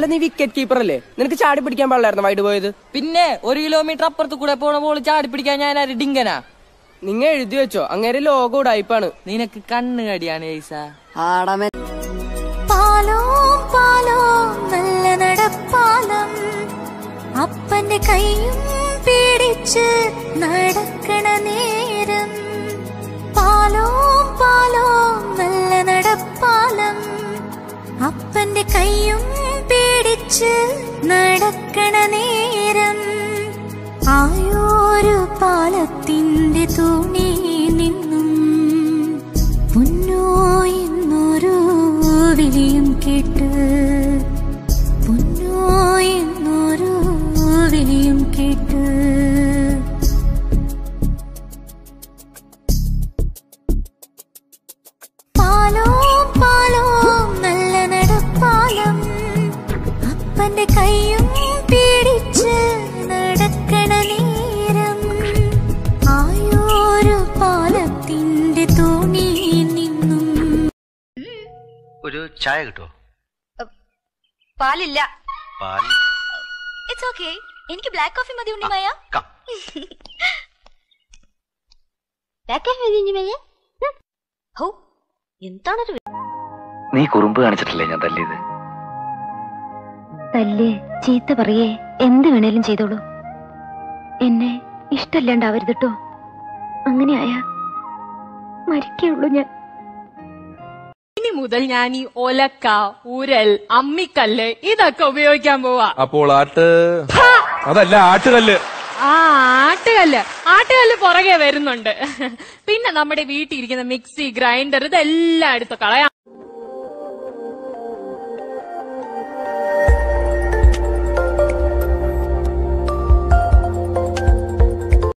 അല്ല നീ wicket keeper അല്ലേ നിനക്ക് ചാടി പിടിക്കാൻ പാടില്ലായിരുന്നു വൈഡ് പോയത് പിന്നെ ഒരു കിലോമീറ്റർ അപ്പുറത്ത് കൂടെ പോണ ബോൾ ചാടി പിടിക്കാൻ ഞാൻ ആര് ഡിങ്കനാ നിങ്ങ എഴുതി വെച്ചോ അങ്ങേരെ ലോഗോ ഉടായിപ്പാണ് നിനക്ക് കണ്ണ് കടിയാണ് ഏസ ആടമേ പാലോ പാലോ നല്ല നടപ്പാലം അപ്പന്റെ കൈയും പിടിച്ച് നടക്കണ നേരം പാലോ പാലോ നല്ല നടപ്പാലം അപ്പന്റെ കൈയും പിടിച്ച് നടക്കണ നേരം ആയോരു പാലത്തിന്റെ തുണി നിന്നും പൊന്നോ എന്നൊരു വിളിയും കേട്ട് പൊന്നോ എന്നൊരു വിളിയും കേട്ട് പാലോ പാലോ നല്ല നടപ്പാലം അപ്പന്റെ കൈയും പിടിച്ച് നടക്കണ നേരം ആയോരു പാലത്തിന്റെ തോണി നിന്നും ഒരു ചായ കിട്ടുമോ പാലില്ല പാൽ ഇറ്റ്സ് ഓക്കെ എനിക്ക് ബ്ലാക്ക് കോഫി മതി ഉണ്ണിമായ കം ബ്ലാക്ക് കോഫി മതി ഉണ്ണിമായ ഹോ എന്താണൊരു നീ കുറുമ്പ് കാണിച്ചിട്ടില്ലേ ഞാൻ തല്ലിയത് തല്ലേ ചീത്ത പറയേ എന്ത് വേണേലും ചെയ്തോളൂ എന്നെ ഇഷ്ടല്ലാണ്ടാവരുത് കേട്ടോ അങ്ങനെയായ മരിക്കുള്ളൂ ഞാൻ ഇനി മുതൽ ഞാൻ ഈ ഒലക്ക ഉരൽ അമ്മിക്കല്ല് ഇതൊക്കെ ഉപയോഗിക്കാൻ പോവാ അപ്പോൾ ആട്ട് അതല്ല ആട്ടുകല്ല് ആ ആട്ടുകല്ല് ആട്ടുകല്ല് പുറകെ വരുന്നുണ്ട് പിന്നെ നമ്മുടെ വീട്ടിൽ ഇരിക്കുന്ന മിക്സി ഗ്രൈൻഡർ ഇതെല്ലാം എടുത്ത് കളയാം